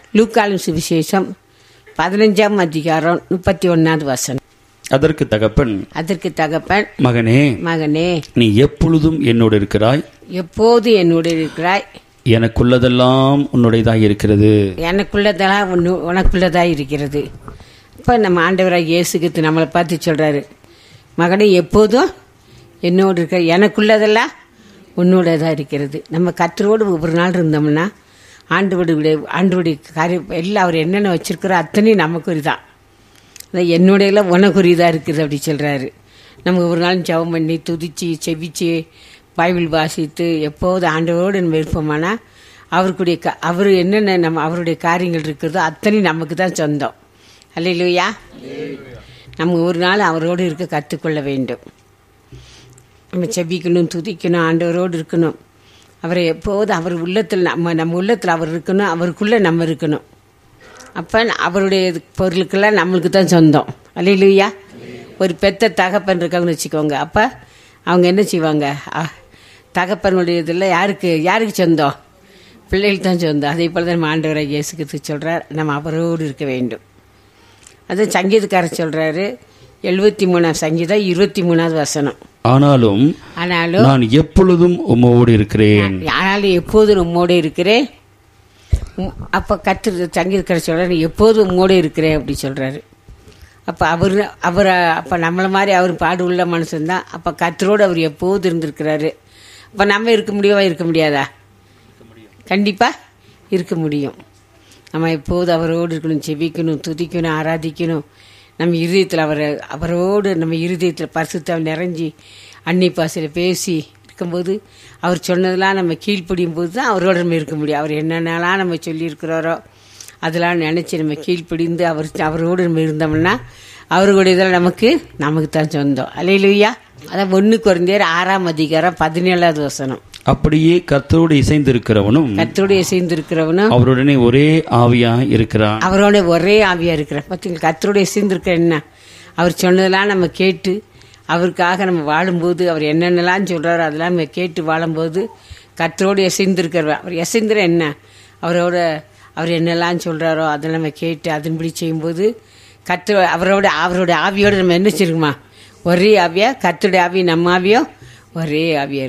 லூக்காலும் சுவிசேஷம் பதினஞ்சாம் அதிகாரம் முப்பத்தி ஒன்னாவது வசனம் அதற்கு தகப்பன் அதற்கு தகப்பன் மகனே மகனே நீ எப்பொழுதும் என்னோடு இருக்கிறாய் எப்போது என்னோட இருக்கிறாய் எனக்குள்ளதெல்லாம் உன்னுடையதாக இருக்கிறது எனக்குள்ளதெல்லாம் உன்னு உனக்குள்ளதா இருக்கிறது இப்போ நம்ம ஆண்டவராக இயேசுக்கு நம்மளை பார்த்து சொல்றாரு மகனே எப்போதும் என்னோடு இருக்க எனக்குள்ளதெல்லாம் உன்னோடதாக இருக்கிறது நம்ம கத்தரோடு ஒவ்வொரு நாள் இருந்தோம்னா ஆண்டவருடைய ஆண்டவருடைய காரியம் எல்லாம் அவர் என்னென்ன வச்சிருக்கிறோ அத்தனையும் நமக்குரி தான் அதான் என்னுடையெல்லாம் உனக்குரியதாக இருக்குது அப்படி சொல்கிறாரு நம்ம ஒரு நாள் ஜெபம் பண்ணி துதிச்சு செவிச்சு பைபிள் வாசித்து எப்போது ஆண்டவரோடு நம்ம இருப்போமானா அவருக்குடைய க அவர் என்னென்ன நம்ம அவருடைய காரியங்கள் இருக்கிறதோ அத்தனையும் நமக்கு தான் சொந்தம் அல்லையா நம்ம ஒரு நாள் அவரோடு இருக்க கற்றுக்கொள்ள வேண்டும் நம்ம செபிக்கணும் துதிக்கணும் ஆண்டவரோடு இருக்கணும் அவரை எப்போது அவர் உள்ளத்தில் நம்ம நம்ம உள்ளத்தில் அவர் இருக்கணும் அவருக்குள்ளே நம்ம இருக்கணும் அப்போ அவருடைய இது- பொருளுக்கெல்லாம் நம்மளுக்கு தான் சொந்தம் அல்லையா ஒரு பெத்த தகப்பன் இருக்காங்கன்னு வச்சுக்கோங்க அப்போ அவங்க என்ன செய்வாங்க அ, தகப்பனுடைய இதில் யாருக்கு யாருக்கு சொந்தம் பிள்ளைகளுக்கு தான் சொந்தம் அதே போல் தான் நம்ம ஆண்டவராக இயேசுக்கு சொல்கிறார் நம்ம அவரோடு இருக்க வேண்டும் அது சங்கீதக்காரர் சொல்கிறாரு எழுபத்தி மூணாம் சங்கீதம் இருபத்தி மூணாவது வசனம் ஆனாலும் ஆனாலும் நான் எப்பொழுதும் உம்மோடு இருக்கிறேன் ஆனாலும் எப்போதும் உம்மோடு இருக்கிறேன் உம், அப்ப கத்து சங்கீதக்காரர் சொல்றாரு எப்போதும் உம்மோடு இருக்கிறேன் அப்படி சொல்றாரு அப்ப அவர் அவர் அப்ப நம்மள மாதிரி அவர் பாடு உள்ள மனுஷன்தான் அப்ப கத்தரோடு அவர் எப்போதும் இருந்திருக்கிறாரு அப்ப நம்ம இருக்க முடியவா இருக்க முடியாதா கண்டிப்பா இருக்க முடியும் நம்ம எப்போது அவரோடு இருக்கணும் செவிக்கணும் துதிக்கணும் ஆராதிக்கணும் நம்ம இருதயத்தில் அவரை அவரோடு நம்ம இருதயத்தில் பரிசுத்தம் நிறைஞ்சி அன்னி பாசையில் பேசி இருக்கும்போது அவர் சொன்னதெல்லாம் நம்ம கீழ்ப்படியும் போது தான் அவரோட நம்ம இருக்க முடியும் அவர் என்னென்னலாம் நம்ம சொல்லியிருக்கிறாரோ அதெல்லாம் நினச்சி நம்ம கீழ்ப்படிந்து அவர் அவரோடு நம்ம இருந்தோம்னா அவர்களுடைய இதில் நமக்கு நமக்கு தான் சொந்தம் அலையிலுயா அதான் ஒன்று குறைந்தேர் ஆறாம் அதிகாரம் பதினேழாவது வசனம் அப்படியே கர்த்தரோடு இசைந்திருக்கிறவனும் கத்தோடைய சேர்ந்திருக்கிறவனும் அவருடனே ஒரே ஆவியா இருக்கிறான் அவரோட ஒரே ஆவியா இருக்கிற பார்த்தீங்களா கத்தருடைய சேர்ந்திருக்கிற என்ன அவர் சொன்னதெல்லாம் நம்ம கேட்டு அவருக்காக நம்ம வாழும்போது அவர் என்னென்னலாம் சொல்றாரோ அதெல்லாம் நம்ம கேட்டு வாழும்போது கத்தரோடு எசைந்திருக்கிறவர் அவர் எசைந்திர என்ன அவரோட அவர் என்னெல்லாம் சொல்றாரோ அதெல்லாம் நம்ம கேட்டு அதன்படி செய்யும்போது கத்தர் அவரோட அவரோட ஆவியோட நம்ம என்ன செய்யுமா ஒரே ஆவியா கத்தருடைய ஆவி நம்ம ஆவியோ ஒரே ஆவியா